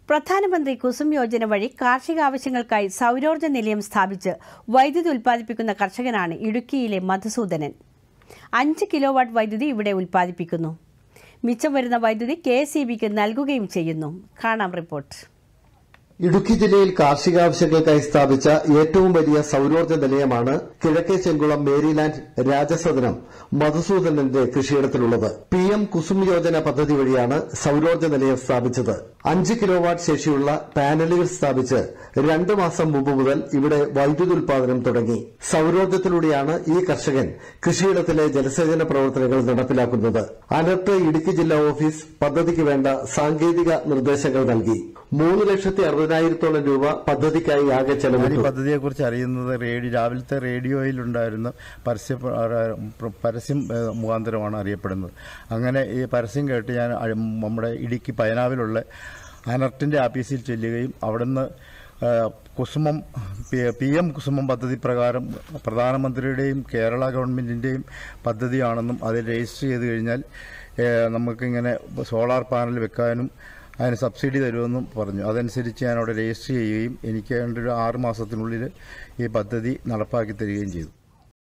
പ്രധാനമന്ത്രി കുസും യോജന വഴി കാർഷിക ആവശ്യങ്ങൾക്കായി സൗരോർജ്ജ നിലയം സ്ഥാപിച്ച് വൈദ്യുതി ഉൽപ്പാദിപ്പിക്കുന്ന കർഷകനാണ് ഇടുക്കിയിലെ മധുസൂദനൻ അഞ്ച് കിലോ വാട്ട് വൈദ്യുതി ഇവിടെ ഉൽപ്പാദിപ്പിക്കുന്നു മിച്ചം വരുന്ന വൈദ്യുതി കെ എസ് ഇ ബിക്ക് നൽകുകയും ചെയ്യുന്നു കാണാം റിപ്പോർട്ട് ഇടുക്കി ജില്ലയിൽ കാർഷികാവശ്യങ്ങൾക്കായി സ്ഥാപിച്ച ഏറ്റവും വലിയ സൌരോർജ്ജ നിലയമാണ് കിഴക്കേ ചെങ്കുളം മേരിലാൻഡ് രാജസദനം മധുസൂദനന്റെ കൃഷിയിടത്തിലുള്ളത് പി എം കുസും യോജന പദ്ധതി വഴിയാണ് സൌരോർജ്ജ നിലയം സ്ഥാപിച്ചത് അഞ്ച് കിലോ വാട്ട് ശേഷിയുള്ള പാനലുകൾ സ്ഥാപിച്ച് രണ്ട് മാസം മുമ്പ് മുതൽ ഇവിടെ വൈദ്യുതി ഉൽപാദനം തുടങ്ങി സൌരോർജ്ജത്തിലൂടെയാണ് ഈ കർഷകൻ കൃഷിയിടത്തിലെ ജലസേചന പ്രവർത്തനങ്ങൾ നടപ്പിലാക്കുന്നത് അനർട്ട് ഇടുക്കി ജില്ലാ ഓഫീസ് പദ്ധതിക്ക് വേണ്ട സാങ്കേതിക നിർദ്ദേശങ്ങൾ നൽകി മൂന്ന് ലക്ഷത്തി അറുപതിനായിരത്തോളം രൂപ പദ്ധതിക്കായി ആകെ ഞാൻ ഈ ചെലവിട്ടു പദ്ധതിയെക്കുറിച്ച് അറിയുന്നത് റേഡിയോ രാവിലത്തെ റേഡിയോയിലുണ്ടായിരുന്ന പരസ്യ പരസ്യം ഏഹ്, മുഖാന്തരമാണ് അറിയപ്പെടുന്നത് അങ്ങനെ ഈ പരസ്യം കേട്ട് ഞാൻ അഴ- നമ്മുടെ ഇടുക്കി പയനാവിലുള്ള അനർട്ടിന്റെ ആഫീസിൽ ചെല്ലുകയും അവിടുന്ന് ഏഹ്, കുസുമം പി- പി എം കുസുമം പദ്ധതി പ്രകാരം പ്രധാനമന്ത്രിയുടെയും കേരള ഗവൺമെന്റിന്റെയും പദ്ധതിയാണെന്നും അതിൽ രജിസ്റ്റർ ചെയ്ത് കഴിഞ്ഞാൽ ഏഹ്, നമുക്കിങ്ങനെ സോളാർ പാനൽ വെക്കാനും അതിന് സബ്സിഡി തരുമെന്നും പറഞ്ഞു അതനുസരിച്ച് ഞാൻ അവിടെ രജിസ്റ്റർ ചെയ്യുകയും എനിക്ക് ഏതാണ്ട് ഒരു ആറ് മാസത്തിനുള്ളിൽ ഈ പദ്ധതി നടപ്പാക്കി തരികയും ചെയ്തു